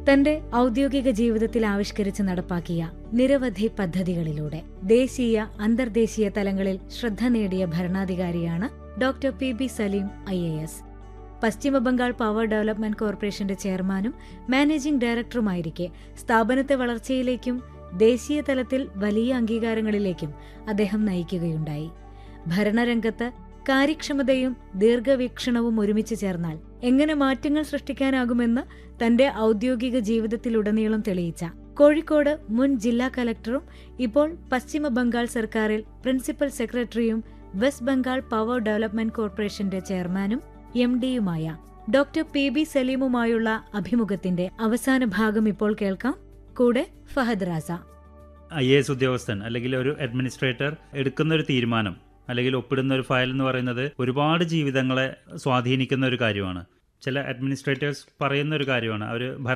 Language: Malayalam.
തന്റെ ഔദ്യോഗിക ജീവിതത്തിൽ ആവിഷ്കരിച്ച് നടപ്പാക്കിയ നിരവധി പദ്ധതികളിലൂടെ ദേശീയ അന്തർദേശീയ തലങ്ങളിൽ ശ്രദ്ധ നേടിയ ഭരണാധികാരിയാണ് doctor P B Saleem I A S Paschimbangal power development കോർപ്പറേഷന്റെ ചെയർമാനും മാനേജിംഗ് ഡയറക്ടറുമായിരിക്കെ സ്ഥാപനത്തെ വളർച്ചയിലേക്കും ദേശീയ തലത്തിൽ വലിയ അംഗീകാരങ്ങളിലേക്കും അദ്ദേഹം നയിക്കുകയുണ്ടായി ഭരണരംഗത്ത് കാര്യക്ഷമതയും ദീർഘവീക്ഷണവും ഒരുമിച്ച് ചേർന്നാൽ എങ്ങനെ മാറ്റങ്ങൾ സൃഷ്ടിക്കാനാകുമെന്ന് തന്റെ ഔദ്യോഗിക ജീവിതത്തിലുടനീളം തെളിയിച്ച കോഴിക്കോട് മുൻ ജില്ലാ കലക്ടറും ഇപ്പോൾ പശ്ചിമ ബംഗാൾ സർക്കാരിൽ പ്രിൻസിപ്പൽ സെക്രട്ടറിയും വെസ്റ്റ് ബംഗാൾ പവർ ഡെവലപ്മെന്റ് കോർപ്പറേഷന്റെ ചെയർമാനും എം ഡിയുമായ ഡോക്ടർ പി ബി സലീമുമായുള്ള അഭിമുഖത്തിന്റെ അവസാന ഭാഗം ഇപ്പോൾ കേൾക്കാം കൂടെ Fahad Raza I A S ഉദ്യോഗസ്ഥൻ അല്ലെങ്കിൽ ഒരു അഡ്മിനിസ്ട്രേറ്റർ എടുക്കുന്ന ഒരു തീരുമാനം അല്ലെങ്കിൽ ഒപ്പിടുന്ന ഒരു ഫയൽ എന്ന് പറയുന്നത് ഒരുപാട് ജീവിതങ്ങളെ സ്വാധീനിക്കുന്ന ഒരു കാര്യമാണ് ചില അഡ്മിനിസ്ട്രേറ്റേഴ്സ് പറയുന്ന ഒരു കാര്യമാണ് അവർ